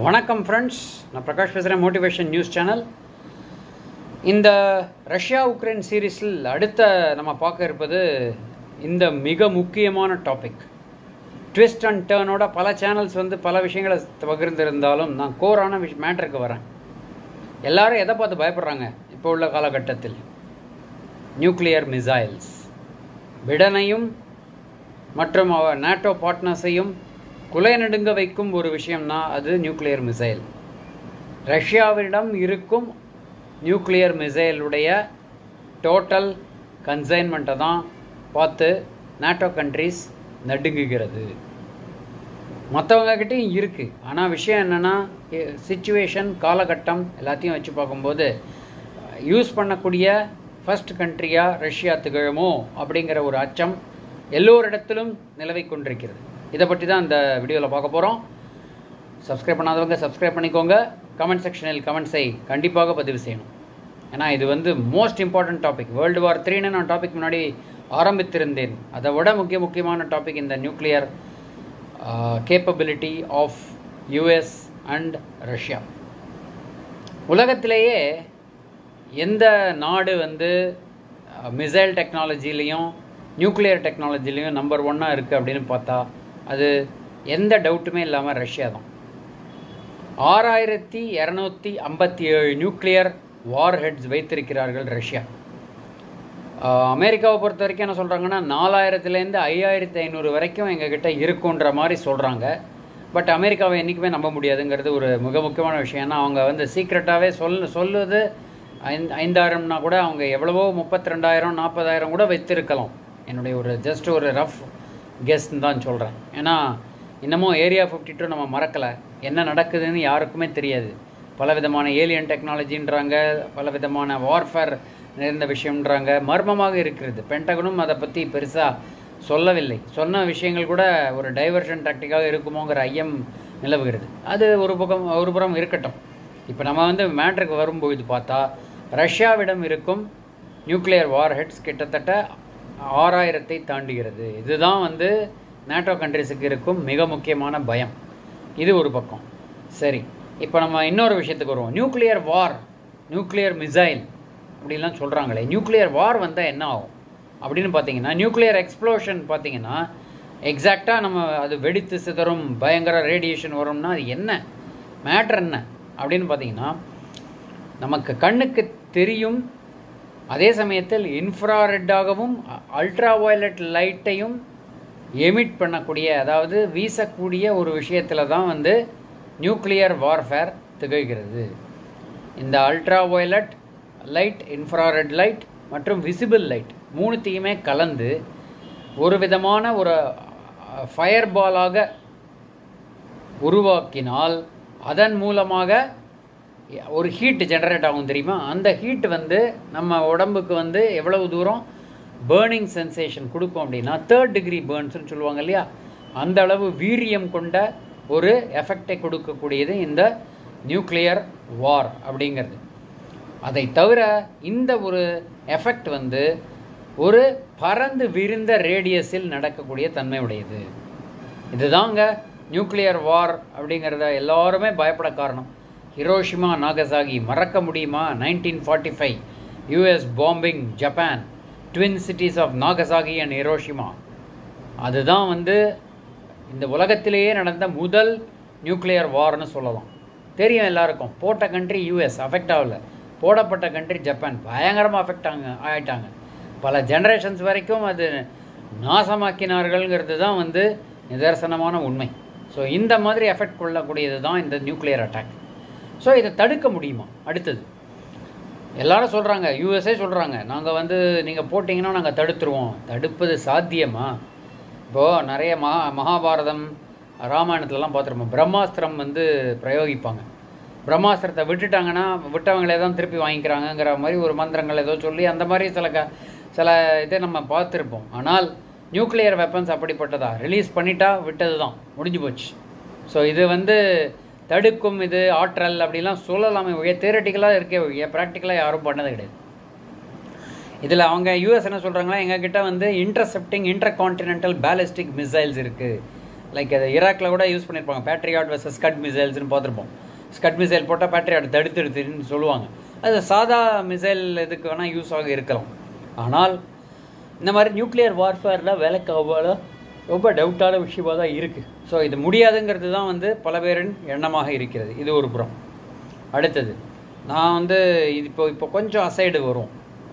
வணக்கம் ஃப்ரெண்ட்ஸ் நான் பிரகாஷ் பேசுகிறேன் மோட்டிவேஷன் நியூஸ் சேனல் இந்த ரஷ்யா உக்ரைன் சீரீஸில் அடுத்த நம்ம பார்க்க இருப்பது இந்த மிக முக்கியமான டாபிக் ட்விஸ்ட் அண்ட் டேர்னோட பல சேனல்ஸ் வந்து பல விஷயங்களை பகிர்ந்திருந்தாலும் நான் கோரான விஷ் மேட்டருக்கு வரேன் எல்லாரும் எதை பார்த்து பயப்படுறாங்க இப்போ உள்ள காலகட்டத்தில் நியூக்ளியர் மிசைல்ஸ் பிடனையும் மற்றும் அவர் நேட்டோ பார்ட்னர்ஸையும் குலை நடுங்க வைக்கும் ஒரு விஷயம்னா அது நியூக்ளியர் மிசைல் ரஷ்யாவிடம் இருக்கும் நியூக்ளியர் மிசைலுடைய டோட்டல் கன்சைன்மெண்ட்டை தான் பார்த்து நேட்டோ கண்ட்ரீஸ் நடுங்குகிறது மற்றவங்க கிட்டேயும் இருக்குது ஆனால் விஷயம் என்னென்னா சுச்சுவேஷன் காலகட்டம் எல்லாத்தையும் வச்சு பார்க்கும்போது யூஸ் பண்ணக்கூடிய ஃபர்ஸ்ட் கண்ட்ரியாக ரஷ்யா திகழுமோ அப்படிங்கிற ஒரு அச்சம் எல்லோரிடத்திலும் நிலவை கொண்டிருக்கிறது இதை பற்றி தான் இந்த வீடியோவில் பார்க்க போகிறோம் சப்ஸ்கிரைப் பண்ணாதவங்க சப்ஸ்கிரைப் பண்ணிக்கோங்க கமெண்ட் செக்ஷனில் கமெண்ட்ஸை கண்டிப்பாக பதிவு செய்யணும் ஏன்னா இது வந்து most important topic world war த்ரீன்னு நான் டாபிக் முன்னாடி ஆரம்பித்திருந்தேன் அதை விட முக்கிய முக்கியமான டாபிக் இந்த nuclear capability of US and Russia உலகத்திலேயே எந்த நாடு வந்து மிசைல் டெக்னாலஜிலையும் நியூக்ளியர் டெக்னாலஜிலையும் நம்பர் ஒன்னாக இருக்குது அப்படின்னு பார்த்தா அது எந்த டவுட்டுமே இல்லாமல் ரஷ்யா தான் ஆறாயிரத்தி இரநூத்தி ஐம்பத்தி ஏழு நியூக்ளியர் வார் ஹெட்ஸ் வைத்திருக்கிறார்கள் ரஷ்யா அமெரிக்காவை பொறுத்த வரைக்கும் என்ன சொல்கிறாங்கன்னா நாலாயிரத்துலேருந்து ஐயாயிரத்தி ஐநூறு வரைக்கும் எங்ககிட்ட இருக்குன்ற மாதிரி சொல்கிறாங்க பட் அமெரிக்காவை என்றைக்குமே நம்ப முடியாதுங்கிறது ஒரு மிக முக்கியமான விஷயம் ஏன்னா அவங்க வந்து சீக்ரெட்டாகவே சொல் சொல்லுவது ஐந்து ஐந்தாயிரம்னா கூட அவங்க எவ்வளவோ முப்பத்தி ரெண்டாயிரம் நாற்பதாயிரம் கூட வைத்திருக்கலாம் என்னுடைய ஒரு ஜஸ்ட் ஒரு ரஃப் கெஸ்ட்னு தான் சொல்கிறேன் ஏன்னா இன்னமும் ஏரியா ஃபிஃப்டி டூ நம்ம மறக்கலை என்ன நடக்குதுன்னு யாருக்குமே தெரியாது பல விதமான ஏலியன் டெக்னாலஜின்றாங்க பல விதமான வார்ஃபேர் நிறைந்த விஷயம்ன்றாங்க மர்மமாக இருக்கிறது பென்டகனும் அதை பற்றி பெருசாக சொல்லவில்லை சொன்ன விஷயங்கள் கூட ஒரு டைவர்ஷன் டாக்டிக்காக இருக்குமோங்கிற ஐயம் நிலவுகிறது அது ஒரு பக்கம் ஒரு புறம் இருக்கட்டும் இப்போ நம்ம வந்து மேட்ருக்கு வரும்போது பார்த்தா ரஷ்யாவிடம் இருக்கும் நியூக்ளியர் வார் ஹெட்ஸ் கிட்டத்தட்ட ஆறாயிரத்தை தாண்டுகிறது இதுதான் வந்து நேட்டோ கண்ட்ரிஸுக்கு இருக்கும் மிக முக்கியமான பயம் இது ஒரு பக்கம் சரி இப்போ நம்ம இன்னொரு விஷயத்துக்கு வருவோம் நியூக்ளியர் வார் நியூக்ளியர் மிசைல் அப்படிலாம் சொல்கிறாங்களே நியூக்ளியர் வார் வந்தால் என்ன ஆகும் அப்படின்னு பார்த்தீங்கன்னா நியூக்ளியர் எக்ஸ்ப்ளோஷன் பார்த்தீங்கன்னா எக்ஸாக்டாக நம்ம அது வெடித்து சிதறும் பயங்கர ரேடியேஷன் வரும்னா அது என்ன மேட்ரு என்ன அப்படின்னு பார்த்தீங்கன்னா நமக்கு கண்ணுக்கு தெரியும் அதே சமயத்தில் இன்ஃப்ராரெட்டாகவும் அல்ட்ரா வயலட் லைட்டையும் எமிட் பண்ணக்கூடிய அதாவது வீசக்கூடிய ஒரு விஷயத்தில் தான் வந்து நியூக்ளியர் வார்ஃபேர் திகழ்கிறது இந்த ultraviolet light infrared light மற்றும் விசிபிள் லைட் மூணுத்தையுமே கலந்து ஒரு விதமான ஒரு ஃபயர் பாலாக உருவாக்கினால் அதன் மூலமாக ஒரு ஹீட் ஜெனரேட் ஆகும் தெரியுமா அந்த ஹீட் வந்து நம்ம உடம்புக்கு வந்து எவ்வளவு தூரம் பேர்னிங் சென்சேஷன் கொடுக்கும் அப்படின்னா தேர்ட் டிகிரி பேர்ன்ஸ்னு சொல்லுவாங்க இல்லையா அந்த அளவு வீரியம் கொண்ட ஒரு எஃபெக்டை கொடுக்கக்கூடியது இந்த நியூக்ளியர் வார் அப்படிங்கிறது அதை தவிர இந்த ஒரு எஃபெக்ட் வந்து ஒரு பறந்து விரிந்த ரேடியஸில் நடக்கக்கூடிய தன்மை உடையது இதுதாங்க நியூக்ளியர் வார் அப்படிங்கிறத எல்லாருமே பயப்பட காரணம் ஹிரோஷிமா நாகசாகி மறக்க முடியுமா nineteen forty five US bombing Japan twin cities of Nagasaki and Hiroshima அதுதான் வந்து இந்த உலகத்திலேயே நடந்த முதல் நியூக்ளியர் வார்னு சொல்லலாம் தெரியும் எல்லாருக்கும் போட்ட கண்ட்ரி யூஎஸ் அஃபெக்ட் ஆகல போடப்பட்ட கண்ட்ரி ஜப்பான் பயங்கரமாக அஃபெக்ட் ஆங்க ஆகிட்டாங்க பல ஜெனரேஷன்ஸ் வரைக்கும் அது நாசமாக்கினார்கள்ங்கிறது தான் வந்து நிதர்சனமான உண்மை ஸோ இந்த மாதிரி எஃபெக்ட் கொள்ளக்கூடியது தான் இந்த நியூக்ளியர் அட்டாக் ஸோ இதை தடுக்க முடியுமா அடுத்தது எல்லாரும் சொல்கிறாங்க யூஎஸ்ஏ சொல்கிறாங்க நாங்கள் வந்து நீங்கள் போட்டிங்கன்னா நாங்கள் தடுத்துருவோம் தடுப்பது சாத்தியமா இப்போது நிறைய மகா மகாபாரதம் ராமாயணத்துலலாம் பார்த்துருப்போம் பிரம்மாஸ்திரம் வந்து பிரயோகிப்பாங்க பிரம்மாஸ்திரத்தை விட்டுட்டாங்கன்னா விட்டவங்களே தான் திருப்பி வாங்கிக்கிறாங்கங்கிற மாதிரி ஒரு மந்திரங்கள் ஏதோ சொல்லி அந்த மாதிரி சில க சில இதை நம்ம பார்த்துருப்போம் ஆனால் நியூக்ளியர் வெப்பன்ஸ் அப்படிப்பட்டதா ரிலீஸ் பண்ணிட்டா விட்டது தான் முடிஞ்சு போச்சு ஸோ இது வந்து தடுக்கும் இது ஆற்றல் அப்படிலாம் சொல்லலாமே ஒழிய தேரட்டிக்கலாக இருக்கே ஒழிய ப்ராக்டிக்கலாக யாரும் பண்ணது கிடையாது இதில் அவங்க யூஎஸ் என்ன சொல்கிறாங்களா எங்ககிட்ட வந்து intercepting intercontinental ballistic missiles இருக்குது லைக் அது ஈராக்கில் கூட யூஸ் பண்ணியிருப்பாங்க பேட்ரியாட் வர்சஸ் ஸ்கட் மிசைல்ஸ்னு பார்த்துருப்போம் ஸ்கட் மிசைல் போட்டால் பேட்ரியாட் தடுத்து எடுத்துன்னு சொல்லுவாங்க அது சாதா மிசைல் இதுக்கு வேணால் யூஸ் ஆக இருக்கலாம் ஆனால் இந்த மாதிரி நியூக்ளியர் வார்ஃபேரில் வேலைக்கு ரொம்ப டவுட்டான விஷயமாக தான் இருக்குது ஸோ இது முடியாதுங்கிறது தான் வந்து பல பேரின் எண்ணமாக இருக்கிறது இது ஒரு புறம் அடுத்தது நான் வந்து இது இப்போ இப்போ கொஞ்சம் அசைடு வரும்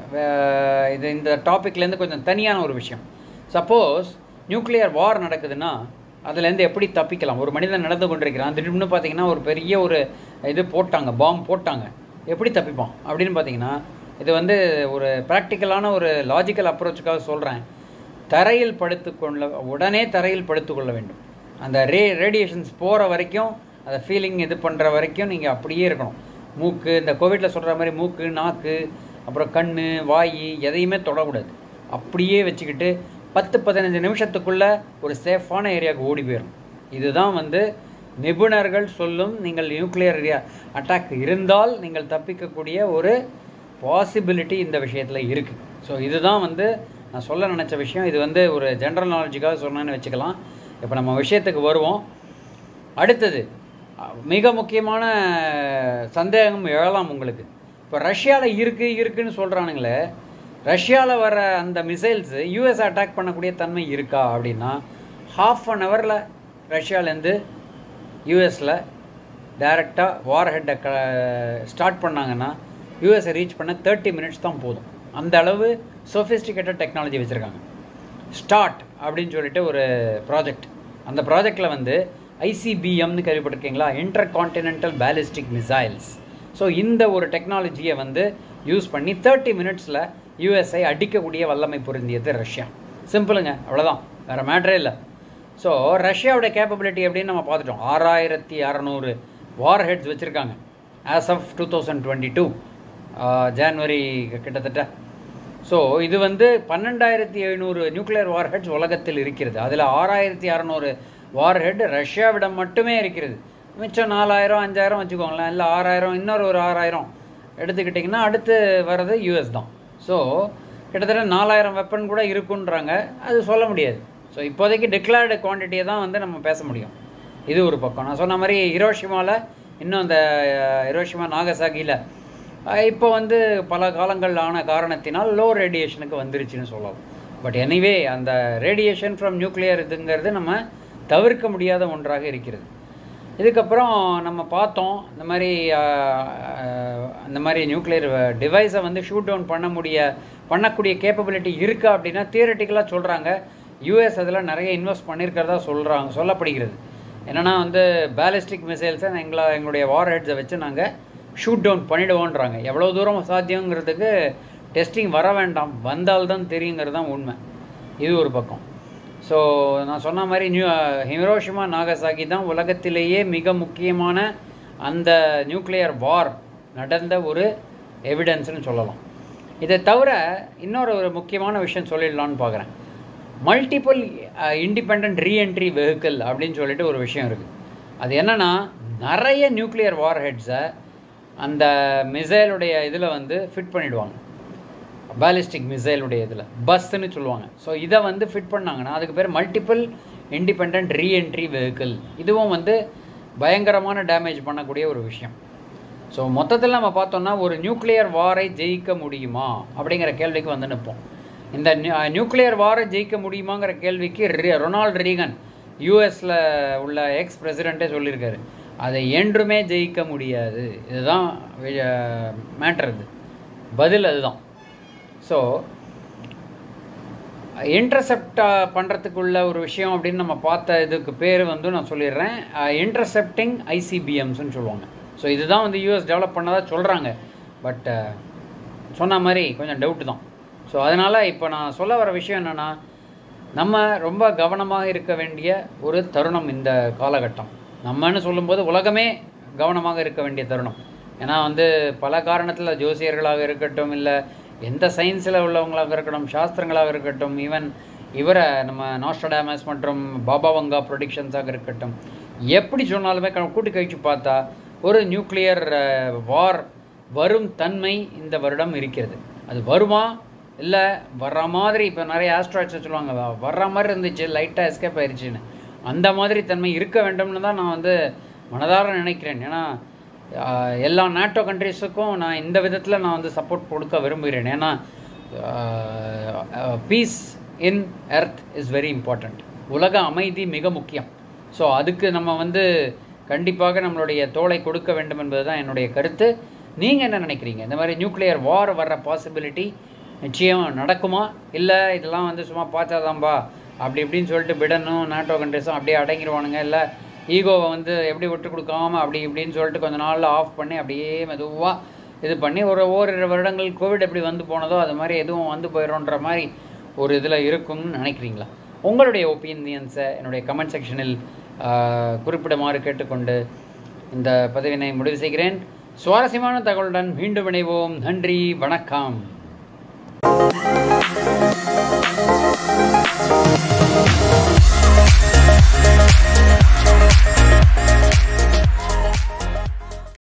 வே- இது இந்த டாப்பிக்லேருந்து கொஞ்சம் தனியான ஒரு விஷயம் சப்போஸ் நியூக்ளியர் வார் நடக்குதுன்னா அதுலேருந்து எப்படி தப்பிக்கலாம் ஒரு மனிதன் நடந்து கொண்டிருக்கிறான் திடீர்னு பார்த்தீங்கன்னா ஒரு பெரிய ஒரு இது போட்டாங்க பாம்பு போட்டாங்க எப்படி தப்பிப்பான் அப்படின்னு பார்த்தீங்கன்னா இது வந்து ஒரு ப்ராக்டிக்கலான ஒரு லாஜிக்கல் அப்ரோச்சுக்காக சொல்கிறேன் தரையில் படுத்துக்கொள்ள உடனே தரையில் படுத்துக்கொள்ள வேண்டும் அந்த ரே ரேடியேஷன்ஸ் போகிற வரைக்கும் அந்த ஃபீலிங் இது பண்ணுற வரைக்கும் நீங்கள் அப்படியே இருக்கணும் மூக்கு இந்த கோவிட்டில் சொல்கிற மாதிரி மூக்கு நாக்கு அப்புறம் கண் வாய் எதையுமே தொடக்கூடாது அப்படியே வச்சுக்கிட்டு பத்து பதினஞ்சு நிமிஷத்துக்குள்ளே ஒரு சேஃபான ஏரியாவுக்கு ஓடி போயிடும் இதுதான் வந்து நிபுணர்கள் சொல்லும் நீங்கள் நியூக்ளியர் அட்டாக் இருந்தால் நீங்கள் தப்பிக்கக்கூடிய ஒரு பாசிபிலிட்டி இந்த விஷயத்தில் இருக்குது ஸோ இதுதான் வந்து நான் சொல்ல நினச்ச விஷயம் இது வந்து ஒரு ஜென்ரல் நாலேஜுக்காக சொன்னேன்னு வச்சுக்கலாம் இப்போ நம்ம விஷயத்துக்கு வருவோம் அடுத்தது அஹ், மிக முக்கியமான சந்தேகம் எழலாம் உங்களுக்கு இப்போ ரஷ்யாவில் இருக்குது இருக்குன்னு சொல்கிறானுங்களே ரஷ்யாவில் வர அந்த மிசைல்ஸு யூஎஸ் அட்டாக் பண்ணக்கூடிய தன்மை இருக்கா அப்படின்னா ஹாஃப் அன் ஹவரில் ரஷ்யாவிலேருந்து யூஎஸில் டைரெக்டாக வார் ஹெட்டை க ஸ்டார்ட் பண்ணாங்கன்னா யூஎஸை ரீச் பண்ண தேர்ட்டி மினிட்ஸ் தான் போதும் அந்த அளவு சொஃபிஸ்டிகேட்டட் டெக்னாலஜி வச்சுருக்காங்க ஸ்டார்ட் அப்படின்னு சொல்லிட்டு ஒரு ப்ராஜெக்ட் அந்த ப்ராஜெக்டில் வந்து ஐசிபிஎம்னு கேள்விப்பட்டிருக்கீங்களா intercontinental ballistic missiles so இந்த ஒரு டெக்னாலஜியை வந்து யூஸ் பண்ணி தேர்ட்டி மினிட்ஸில் யூஎஸ்ஐ அடிக்கக்கூடிய வல்லமை பொருந்தியது ரஷ்யா சிம்பிளுங்க அவ்வளோதான் வேறு மேட்ரே இல்லை ஸோ ரஷ்யாவோட கேப்பபிலிட்டி எப்படின்னு நம்ம பார்த்துட்டோம் ஆறாயிரத்தி அறநூறு வார் ஹெட்ஸ் வச்சுருக்காங்க as of two thousand twenty two January கிட்டத்தட்ட ஸோ இது வந்து பன்னெண்டாயிரத்தி எழுநூறு நியூக்ளியர் வார் ஹெட்ஸ் உலகத்தில் இருக்கிறது அதில் ஆறாயிரத்தி அறநூறு வார் ஹெட் ரஷ்யாவிடம் மட்டுமே இருக்கிறது மிச்சம் நாலாயிரம் அஞ்சாயிரம் வச்சுக்கோங்களேன் இல்லை ஆறாயிரம் இன்னொரு ஒரு ஆறாயிரம் எடுத்துக்கிட்டிங்கன்னா அடுத்து வர்றது யூஎஸ் தான் ஸோ கிட்டத்தட்ட நாலாயிரம் வெப்பன் கூட இருக்குன்றாங்க அது சொல்ல முடியாது ஸோ இப்போதைக்கு டிக்ளேர்டு குவான்டிட்டியை தான் வந்து நம்ம பேச முடியும் இது ஒரு பக்கம் நான் சொன்ன மாதிரி ஹிரோஷிமாவில் இன்னும் அந்த ஹிரோஷிமா நாகசாகியில் இப்போ வந்து பல காலங்கள் ஆன காரணத்தினால் லோ ரேடியேஷனுக்கு வந்துருச்சுன்னு சொல்லலாம் பட் எனிவே அந்த ரேடியேஷன் ஃப்ரம் நியூக்ளியர் இதுங்கிறது நம்ம தவிர்க்க முடியாத ஒன்றாக இருக்கிறது இதுக்கப்புறம் நம்ம பார்த்தோம் இந்த மாதிரி ஆஹ், ஆஹ், இந்த மாதிரி நியூக்ளியர் டிவைஸை வந்து ஷூட் டவுன் பண்ண முடிய பண்ணக்கூடிய கேப்பபிலிட்டி இருக்கா அப்படின்னா தியரட்டிக்கலாக சொல்கிறாங்க யூஎஸ் அதில் நிறைய இன்வெஸ்ட் பண்ணியிருக்கிறதா சொல்கிறாங்க சொல்லப்படுகிறது என்னென்னா வந்து பேலிஸ்டிக் மிசைல்ஸை எங்களை எங்களுடைய வார் ஹெட்ஸை வச்சு நாங்கள் ஷூட் டவுன் பண்ணிடுவோன்றாங்க எவ்வளோ தூரம் சாத்தியங்கிறதுக்கு டெஸ்டிங் வர வேண்டாம் வந்தால்தான் தெரியுங்கிறது தான் உண்மை இது ஒரு பக்கம் ஸோ நான் சொன்ன மாதிரி நியூ ஹிரோஷிமா நாகசாகி தான் உலகத்திலேயே மிக முக்கியமான அந்த நியூக்ளியர் வார் நடந்த ஒரு எவிடன்ஸ்னு சொல்லலாம் இதை தவிர இன்னொரு ஒரு முக்கியமான விஷயம் சொல்லிடலான்னு பார்க்குறேன் மல்டிபிள் இண்டிபெண்ட் ரீஎன்ட்ரி வெஹிக்கிள் அப்படின்னு சொல்லிட்டு ஒரு விஷயம் இருக்குது அது என்னன்னா நிறைய நியூக்ளியர் வார் ஹெட்ஸை அந்த மிசைலுடைய இதில் வந்து ஃபிட் பண்ணிடுவாங்க பேலிஸ்டிக் மிசைலுடைய இதில் பஸ்ஸுன்னு சொல்லுவாங்க ஸோ இதை வந்து ஃபிட் பண்ணாங்கன்னா அதுக்கு பேர் மல்டிபிள் இண்டிபெண்ட் ரீஎன்ட்ரி வெஹிக்கிள் இதுவும் வந்து பயங்கரமான டேமேஜ் பண்ணக்கூடிய ஒரு விஷயம் ஸோ மொத்தத்தில் நம்ம பார்த்தோம்னா ஒரு நியூக்ளியர் வாரை ஜெயிக்க முடியுமா அப்படிங்கிற கேள்விக்கு வந்து நிற்போம் இந்த நியூக்ளியர் வாரை ஜெயிக்க முடியுமாங்கிற கேள்விக்கு ரி- ரொனால்ட் ரீகன் யூஎஸில் உள்ள எக்ஸ் பிரசிடெண்ட்டே சொல்லியிருக்காரு அதை என்றுமே ஜெயிக்க முடியாது இதுதான் மேட்டர் இது பதில் அதுதான் ஸோ இன்டர்செப்ட் பண்ணுறதுக்குள்ள ஒரு விஷயம் அப்படின்னு நம்ம பார்த்த இதுக்கு பேர் வந்து நான் சொல்லிடுறேன் இன்டர்செப்டிங் ஐசிபிஎம்ஸ்னு சொல்லுவாங்க ஸோ இதுதான் வந்து யூஎஸ் டெவலப் பண்ணதா சொல்கிறாங்க பட் சொன்ன மாதிரி கொஞ்சம் டவுட்டு தான் ஸோ அதனால் இப்போ நான் சொல்ல வர விஷயம் என்னென்னா நம்ம ரொம்ப கவனமாக இருக்க வேண்டிய ஒரு தருணம் இந்த காலகட்டம் நம்மன்னு சொல்லும்போது உலகமே கவனமாக இருக்க வேண்டிய தருணம் ஏன்னா வந்து பல காரணத்தில் ஜோசியர்களாக இருக்கட்டும் இல்லை எந்த சயின்ஸில் உள்ளவங்களாக இருக்கட்டும் சாஸ்திரங்களாக இருக்கட்டும் ஈவன் இவரை நம்ம நாஸ்டடாமஸ் மற்றும் பாபா வங்கா ப்ரொடிக்ஷன்ஸாக இருக்கட்டும் எப்படி சொன்னாலுமே க- கூட்டி கழிச்சு பார்த்தா ஒரு நியூக்ளியர் வார் வரும் தன்மை இந்த வருடம் இருக்கிறது அது வருமா இல்லை வர்ற மாதிரி இப்போ நிறைய ஆஸ்ட்ராய்ட்ஸ் சொல்லுவாங்க வ- வர்ற மாதிரி இருந்துச்சு லைட்டாக எஸ்கேப் ஆயிடுச்சுன்னு அந்த மாதிரி தன்மை இருக்க வேண்டும்னு தான் நான் வந்து மனதார நினைக்கிறேன் ஏன்னா ஆஹ், எல்லா நாட்டோ கண்ட்ரிஸுக்கும் நான் இந்த விதத்தில் நான் வந்து சப்போர்ட் கொடுக்க விரும்புகிறேன் ஏன்னா peace in earth is very important உலக அமைதி மிக முக்கியம் ஸோ அதுக்கு நம்ம வந்து கண்டிப்பாக நம்மளுடைய தோளை கொடுக்க வேண்டும் என்பது தான் என்னுடைய கருத்து நீங்கள் என்ன நினைக்கிறீங்க இந்த மாதிரி நியூக்ளியர் வார் வர்ற பாசிபிலிட்டி நிச்சயம் நடக்குமா இல்லை இதெல்லாம் வந்து சும்மா பார்த்தாதான்பா அப்படி இப்படின்னு சொல்லிட்டு பிடனும் நாட்டோ கண்ட்ரிஸும் அப்படியே அடங்கிடுவானுங்க இல்லை ஈகோவை வந்து எப்படி விட்டு கொடுக்காம அப்படி இப்படின்னு சொல்லிட்டு கொஞ்ச நாளில் ஆஃப் பண்ணி அப்படியே மெதுவாக இது பண்ணி ஒரு ஓரிரு வருடங்கள் கோவிட் எப்படி வந்து போனதோ அது மாதிரி எதுவும் வந்து போயிடும்ன்ற மாதிரி ஒரு இதில் இருக்கும்னு நினைக்கிறீங்களா உங்களுடைய ஒப்பீனியன்ஸை என்னுடைய கமெண்ட் செக்ஷனில் குறிப்பிடுமாறு கேட்டுக்கொண்டு இந்த பதிவினை முடிவு செய்கிறேன் சுவாரஸ்யமான தகவலுடன் மீண்டும் இணைவோம் நன்றி வணக்கம்